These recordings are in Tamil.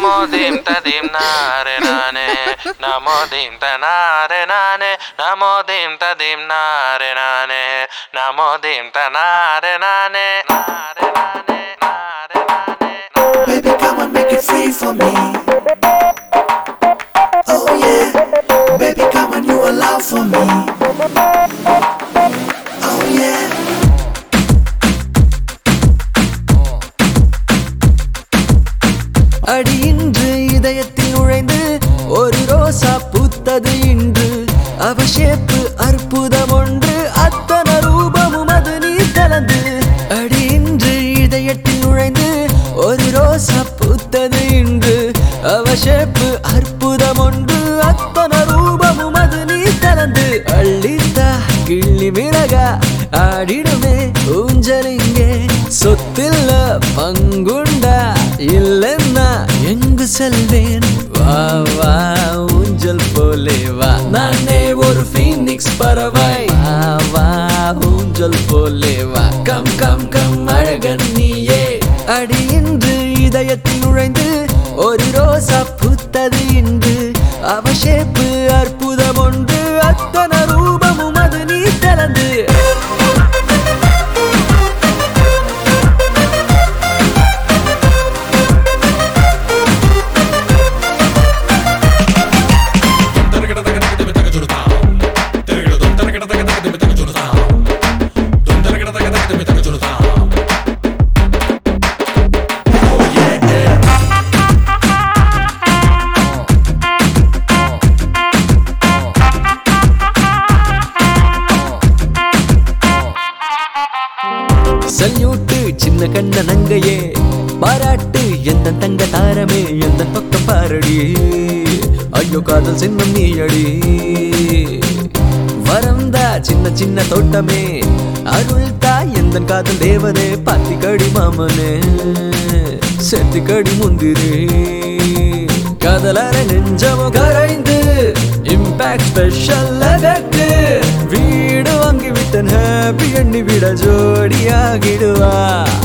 నమో దీం తదీం నారే నానే నమో దీం తనారే నానే నమో దీం తదీం నారే నానే నమో దీం తనారే నానే నారే నానే నారే నానే Baby, come on, make it free for me. Oh yeah, baby, come on, you allow for me. Oh yeah. அடி இன்று இதயத்தில் நுழைந்து ஒரு ரோசா பூத்தது இன்று அவ ஷேப்பு அற்புதம் ஒன்று அத்தனை ரூபமும் அது நீ கலந்து அடி இன்று இதயத்தில் நுழைந்து ஒரு ரோசா பூத்தது இன்று அவ ஷேப்பு அற்புதம் ஒன்று அத்தனை ரூபமும் அது நீ கலந்து அள்ளித்தா கிள்ளி மிளகா ஆடிடுமே ஊஞ்சலிங்கே சொத்தில்ல பங்குண்டா இல்லைன்னா எங்கு செல்வேன் வா வா ஊஞ்சல் போலே வா நானே ஒரு ஃபீனிக்ஸ் பறவை வா வா ஊஞ்சல் போலே வா கம் கம் கம் அழகன் நீயே அடி இன்று இதயத்தில் நுழைந்து ஒரு ரோசா பூத்தது இன்று அவ ஷேப்பு அற்புதம் ஒன்று அத்தனை ரூபமும் அது நீ கலந்து சல்யூட்டு சின்ன கண்ண நங்கையே பாராட்டு எந்த தங்க தாரமே எந்த பக்கம் பாரடி ஐயோ காதல் சின்னம் நீ அடி வரந்தா சின்ன சின்ன தோட்டமே அருள்தா எந்த காதல் தேவனே பாத்தி கடி மாமனே செத்தி கடி முந்திரி காதலார நெஞ்சமோ கரைந்து இம்பாக்ட் ஸ்பெஷல் எஃபெக்ட் வீடு வாங்கி விட்டன் ஹாப்பி எண்ணி விட ஜோடியாகிடுவா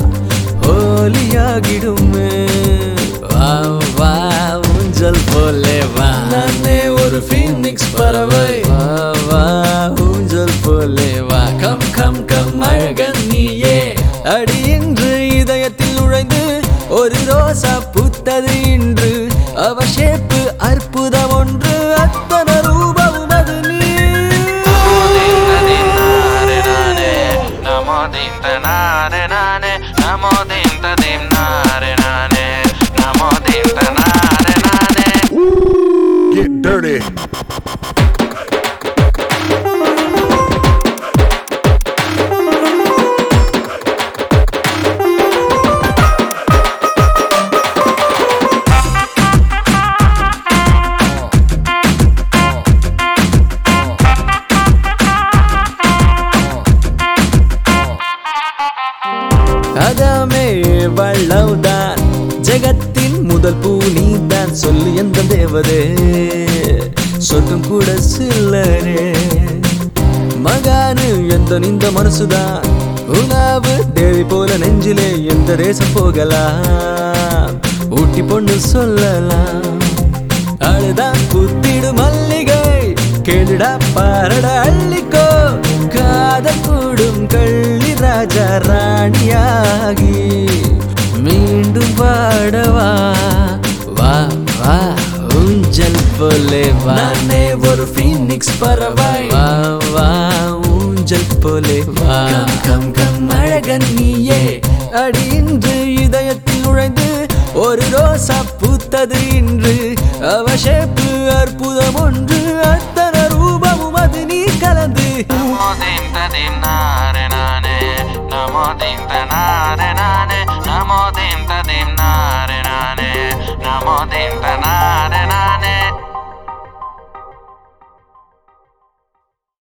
ஹோலியாகிடுமே வா வா ஊஞ்சல் போலே வா நானே ஒரு ஃபீனிக்ஸ் பறவை வா வா ஊஞ்சல் போலே வா கம் கம் கம் அழகன் நீயே அடி இன்று இதயத்தில் நுழைந்து ஒரு ரோசா பூத்தது இன்று அவ ஷேப்பு அற்புதம் ஒன்று அத்தனை ரூபமும் அது நீ నమో దీం తనారే నానే నమో దీం తదీం నారే నానే నమో దీం తనారే నానే Get dirty. அதாமே வள்ளவுதான் ஜெகத்தின் முதல் பூ நீதான் சொல்லு எந்த தேவதே சொர்க்கம் கூட சில்லரே மகானு எந்த இந்த மனசுதான் உணவு தேவி போல நெஞ்சிலே எந்த தேசம் போகலாம் ஊட்டி பொண்ணு சொல்லலாம் அழுதான் குத்திடு மல்லிகை கேளுடா பாரடா அள்ளிக்கோ காதல் கூடும் கள்ளி ராஜா ராணியாகி மீண்டும் பாடவா வா வா ஊஞ்சல் போலே வா நானே ஒரு ஃபீனிக்ஸ் பறவை வா வா ஊஞ்சல் போலே வா கம் கம் கம் அழகன் நீயே அடி இன்று இதயத்தில் நுழைந்து ஒரு ரோசா பூத்தது இன்று அவ ஷேப்பு அற்புதம் ஒன்று அத்தனை ரூபமும் அது நீ கலந்து నమో దీం తదీం నారే నానే నమో దీం తనారే నానే నమో దీం తదీం నారే నానే నమో దీం తనారే